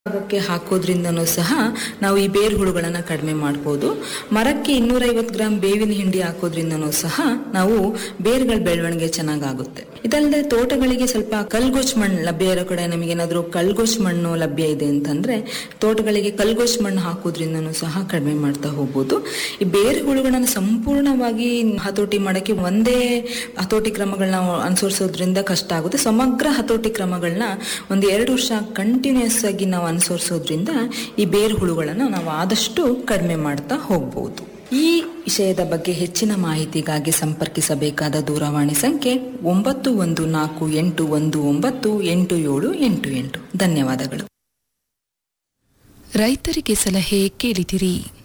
ಭಾಗಕ್ಕೆ ಹಾಕೋದ್ರಿಂದನೂ ಸಹ ನಾವು ಈ ಬೇರು ಹುಳುಗಳನ್ನು ಕಡಿಮೆ ಮಾಡ್ಬೋದು ಮರಕ್ಕೆ ಇನ್ನೂರೈವತ್ತು ಗ್ರಾಂ ಬೇವಿನ ಹಿಂಡಿ ಹಾಕೋದ್ರಿಂದನೂ ಸಹ ನಾವು ಬೇರುಗಳ ಬೆಳವಣಿಗೆ ಚೆನ್ನಾಗಾಗುತ್ತೆ ಇದಲ್ಲದೆ ತೋಟಗಳಿಗೆ ಸ್ವಲ್ಪ ಕಲ್ಗೋಚ್ ಮಣ್ಣು ಲಭ್ಯ ಇರೋ ಕಡೆ ನಮಗೇನಾದ್ರೂ ಕಲ್ಗೋಚ್ ಮಣ್ಣು ಲಭ್ಯ ಇದೆ ಅಂತಂದ್ರೆ ತೋಟಗಳಿಗೆ ಕಲ್ಗೋಚ್ ಮಣ್ಣು ಹಾಕೋದ್ರಿಂದನೂ ಸಹ ಕಡಿಮೆ ಮಾಡ್ತಾ ಹೋಗ್ಬೋದು ಈ ಬೇರೆ ಹುಳುಗಳನ್ನು ಸಂಪೂರ್ಣವಾಗಿ ಹತೋಟಿ ಮಾಡಕ್ಕೆ ಒಂದೇ ಹತೋಟಿ ಕ್ರಮಗಳನ್ನ ಅನುಸರಿಸೋದ್ರಿಂದ ಕಷ್ಟ ಆಗುತ್ತೆ ಸಮಗ್ರ ಹತೋಟಿ ಕ್ರಮಗಳನ್ನ ಒಂದು ಎರಡು ವರ್ಷ ಕಂಟಿನ್ಯೂಸ್ ಆಗಿ ನಾವು ಅನುಸರಿಸೋದ್ರಿಂದ ಈ ಬೇರು ಹುಳುಗಳನ್ನು ನಾವು ಆದಷ್ಟು ಕಡಿಮೆ ಮಾಡ್ತಾ ಹೋಗ್ಬೋದು ಈ ವಿಷಯದ ಬಗ್ಗೆ ಹೆಚ್ಚಿನ ಮಾಹಿತಿಗಾಗಿ ಸಂಪರ್ಕಿಸಬೇಕಾದ ದೂರವಾಣಿ ಸಂಖ್ಯೆ ಒಂಬತ್ತು ಒಂದು ನಾಲ್ಕು ಎಂಟು ಒಂದು ಒಂಬತ್ತು ಎಂಟು ಏಳು ಎಂಟು ಎಂಟು ಧನ್ಯವಾದಗಳು ರೈತರಿಗೆ ಸಲಹೆ ಕೇಳಿದಿರಿ